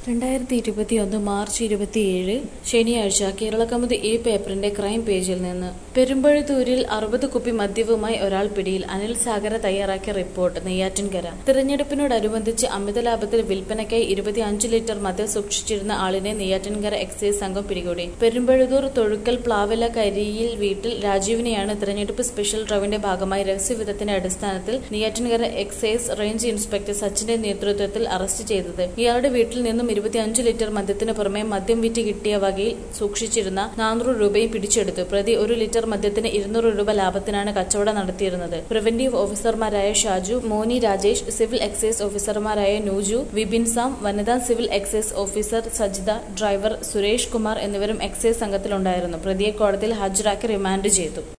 രണ്ടായിരത്തി ഇരുപത്തിയൊന്ന് മാർച്ച് ഇരുപത്തിയേഴ് ശനിയാഴ്ച കേരളകൗമുദി ഈ പേപ്പറിന്റെ ക്രൈം പേജിൽ നിന്ന് പെരുമ്പഴുത്തൂരിൽ അറുപത് കുപ്പി മദ്യവുമായി ഒരാൾ പിടിയിൽ അനിൽ സാഗര തയ്യാറാക്കിയ റിപ്പോർട്ട് നെയ്യാറ്റിൻകര തിരഞ്ഞെടുപ്പിനോടനുബന്ധിച്ച് അമിത ലാഭത്തിൽ വിൽപ്പനയ്ക്കായി ഇരുപത്തിയഞ്ച് ലിറ്റർ മദ്യം സൂക്ഷിച്ചിരുന്ന ആളിനെ നെയ്യാറ്റിൻകര എക്സൈസ് സംഘം പിടികൂടി പെരുമ്പഴുതൂർ തൊഴുക്കൽ പ്ലാവില കരിയിൽ വീട്ടിൽ രാജീവിനെയാണ് തിരഞ്ഞെടുപ്പ് സ്പെഷ്യൽ ഡ്രൈവിന്റെ ഭാഗമായി രഹസ്യവിധത്തിന്റെ അടിസ്ഥാനത്തിൽ നെയ്യാറ്റിൻകര എക്സൈസ് റേഞ്ച് ഇൻസ്പെക്ടർ സച്ചിന്റെ നേതൃത്വത്തിൽ അറസ്റ്റ് ചെയ്തത് ഇയാളുടെ വീട്ടിൽ നിന്നും ഇരുപത്തിയഞ്ച് ലിറ്റർ മദ്യത്തിന് പുറമെ മദ്യം വിറ്റ് കിട്ടിയ വകയിൽ സൂക്ഷിച്ചിരുന്ന നാനൂറ് രൂപയും പിടിച്ചെടുത്തു പ്രതി ഒരു ലിറ്റർ മദ്യത്തിന് ഇരുന്നൂറ് രൂപ ലാഭത്തിനാണ് കച്ചവടം നടത്തിയിരുന്നത് പ്രിവന്റീവ് ഓഫീസർമാരായ ഷാജു മോനി രാജേഷ് സിവിൽ എക്സൈസ് ഓഫീസർമാരായ നൂജു വിപിൻ സാം വനിതാ civil excise officer Sajitha driver Suresh Kumar എന്നിവരും എക്സൈസ് സംഘത്തിലുണ്ടായിരുന്നു പ്രതിയെ കോടതിയിൽ ഹാജരാക്കി റിമാൻഡ് ചെയ്തു